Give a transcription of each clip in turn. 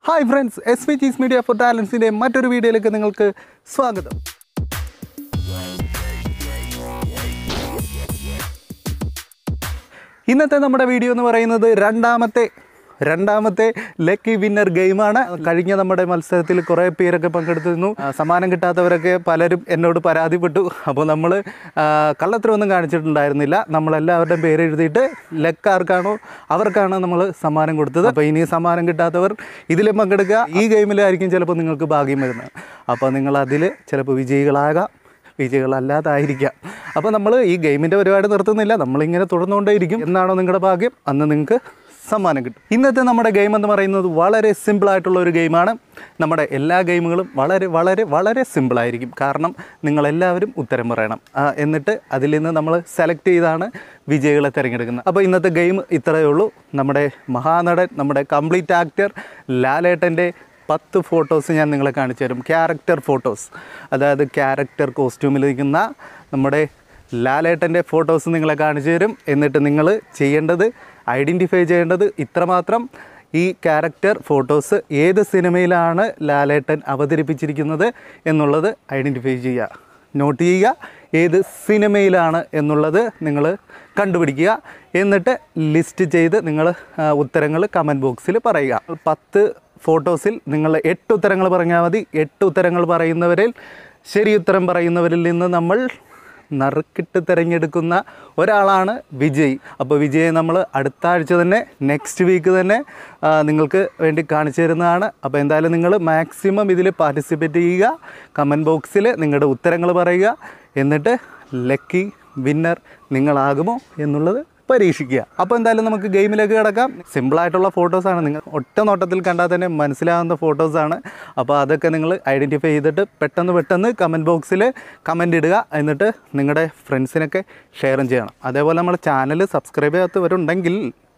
hi friends S V cheese media for ടാലൻസിൻ്റെ മറ്റൊരു വീഡിയോയിലേക്ക് നിങ്ങൾക്ക് സ്വാഗതം ഇന്നത്തെ നമ്മുടെ വീഡിയോ എന്ന് പറയുന്നത് രണ്ടാമത്തെ രണ്ടാമത്തെ ലക്കി വിന്നർ ഗെയിമാണ് കഴിഞ്ഞ നമ്മുടെ മത്സരത്തിൽ കുറേ പേരൊക്കെ പങ്കെടുത്തിരുന്നു ആ, സമ്മാനം കിട്ടാത്തവരൊക്കെ പലരും എന്നോട് പരാതിപ്പെട്ടു അപ്പോൾ നമ്മൾ കള്ളത്തരമൊന്നും കാണിച്ചിട്ടുണ്ടായിരുന്നില്ല നമ്മളെല്ലാവരുടെയും പേര് എഴുതിയിട്ട് ലക്ക് ആർക്കാണോ അവർക്കാണ് നമ്മൾ സമ്മാനം കൊടുത്തത് അപ്പോൾ ഇനി സമ്മാനം കിട്ടാത്തവർ ഇതിലും പങ്കെടുക്കുക ഈ ഗെയിമിലായിരിക്കും ചിലപ്പോൾ നിങ്ങൾക്ക് ഭാഗ്യം വരുന്നത് അപ്പോൾ നിങ്ങൾ അതിൽ ചിലപ്പോൾ വിജയികളാകാം വിജയികളല്ലാതായിരിക്കാം അപ്പോൾ നമ്മൾ ഈ ഗെയിമിൻ്റെ പരിപാടി നിർത്തുന്നില്ല നമ്മളിങ്ങനെ തുടർന്നുകൊണ്ടേയിരിക്കും എന്നാണോ നിങ്ങളുടെ ഭാഗ്യം അന്ന് നിങ്ങൾക്ക് സമ്മാനം കിട്ടും ഇന്നത്തെ നമ്മുടെ ഗെയിം എന്ന് പറയുന്നത് വളരെ സിമ്പിളായിട്ടുള്ള ഒരു ഗെയിമാണ് നമ്മുടെ എല്ലാ ഗെയിമുകളും വളരെ വളരെ വളരെ സിമ്പിളായിരിക്കും കാരണം നിങ്ങളെല്ലാവരും ഉത്തരം പറയണം ആ, എന്നിട്ട് അതിൽ നിന്ന് നമ്മൾ സെലക്ട് ചെയ്താണ് വിജയികളെ തിരഞ്ഞെടുക്കുന്നത് അപ്പോൾ ഇന്നത്തെ ഗെയിം ഇത്രയേ ഉള്ളൂ നമ്മുടെ മഹാനടൻ നമ്മുടെ കംപ്ലീറ്റ് ആക്ടർ ലാലേട്ടൻ്റെ പത്ത് ഫോട്ടോസ് ഞാൻ നിങ്ങളെ കാണിച്ചു തരും ക്യാരക്ടർ ഫോട്ടോസ് അതായത് ക്യാരക്ടർ കോസ്റ്റ്യൂമിൽ ഇരിക്കുന്ന നമ്മുടെ ലാലേട്ടൻ്റെ ഫോട്ടോസ് നിങ്ങളെ കാണിച്ചു തരും എന്നിട്ട് നിങ്ങൾ ചെയ്യേണ്ടത് ഐഡൻറ്റിഫൈ ചെയ്യേണ്ടത് ഇത്രമാത്രം ഈ ക്യാരക്ടർ ഫോട്ടോസ് ഏത് സിനിമയിലാണ് ലാലേട്ടൻ അവതരിപ്പിച്ചിരിക്കുന്നത് എന്നുള്ളത് ഐഡൻറ്റിഫൈ ചെയ്യുക നോട്ട് ചെയ്യുക ഏത് സിനിമയിലാണ് എന്നുള്ളത് നിങ്ങൾ കണ്ടുപിടിക്കുക എന്നിട്ട് ലിസ്റ്റ് ചെയ്ത് നിങ്ങൾ ഉത്തരങ്ങൾ കമൻറ്റ് ബോക്സിൽ പറയുക പത്ത് ഫോട്ടോസിൽ നിങ്ങൾ എട്ട് ഉത്തരങ്ങൾ പറഞ്ഞാൽ മതി എട്ട് ഉത്തരങ്ങൾ പറയുന്നവരിൽ ശരി ഉത്തരം പറയുന്നവരിൽ നിന്ന് നമ്മൾ നറുക്കിട്ട് തിരഞ്ഞെടുക്കുന്ന ഒരാളാണ് വിജയ് അപ്പോൾ വിജയെ നമ്മൾ അടുത്ത ആഴ്ച തന്നെ നെക്സ്റ്റ് വീക്ക് തന്നെ ആ, നിങ്ങൾക്ക് വേണ്ടി കാണിച്ചു തരുന്നതാണ് അപ്പോൾ എന്തായാലും നിങ്ങൾ മാക്സിമം ഇതിൽ പാർട്ടിസിപ്പേറ്റ് ചെയ്യുക കമൻറ്റ് ബോക്സിൽ നിങ്ങളുടെ ഉത്തരങ്ങൾ പറയുക എന്നിട്ട് ലക്കി വിന്നർ നിങ്ങളാകുമോ എന്നുള്ളത് പരീക്ഷിക്കുക അപ്പോൾ എന്തായാലും നമുക്ക് ഗെയിമിലേക്ക് കിടക്കാം സിമ്പിളായിട്ടുള്ള ഫോട്ടോസാണ് നിങ്ങൾ ഒറ്റ നോട്ടത്തിൽ കണ്ടാൽ തന്നെ മനസ്സിലാവുന്ന ഫോട്ടോസാണ് അപ്പോൾ അതൊക്കെ നിങ്ങൾ ഐഡൻറ്റിഫൈ ചെയ്തിട്ട് പെട്ടെന്ന് പെട്ടെന്ന് കമൻറ്റ് ബോക്സിൽ കമൻ്റ് ഇടുക എന്നിട്ട് നിങ്ങളുടെ ഫ്രണ്ട്സിനൊക്കെ ഷെയറും ചെയ്യണം അതേപോലെ നമ്മുടെ ചാനൽ സബ്സ്ക്രൈബ് ചെയ്യാത്തവരുണ്ടെങ്കിൽ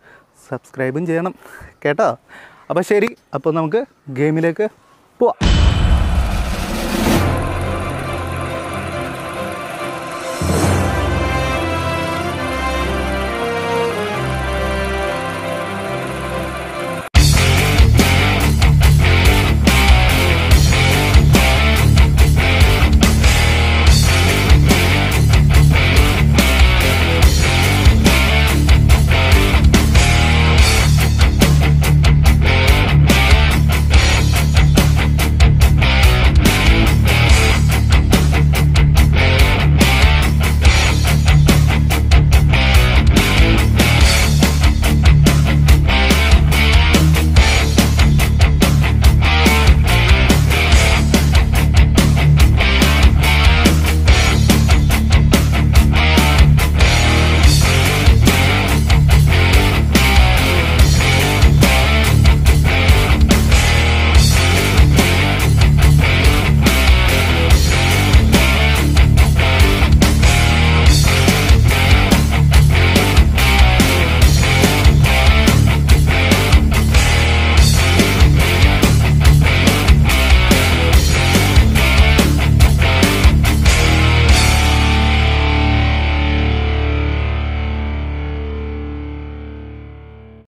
സബ്സ്ക്രൈബും ചെയ്യണം കേട്ടോ അപ്പോൾ ശരി അപ്പോൾ നമുക്ക് ഗെയിമിലേക്ക് പോവാം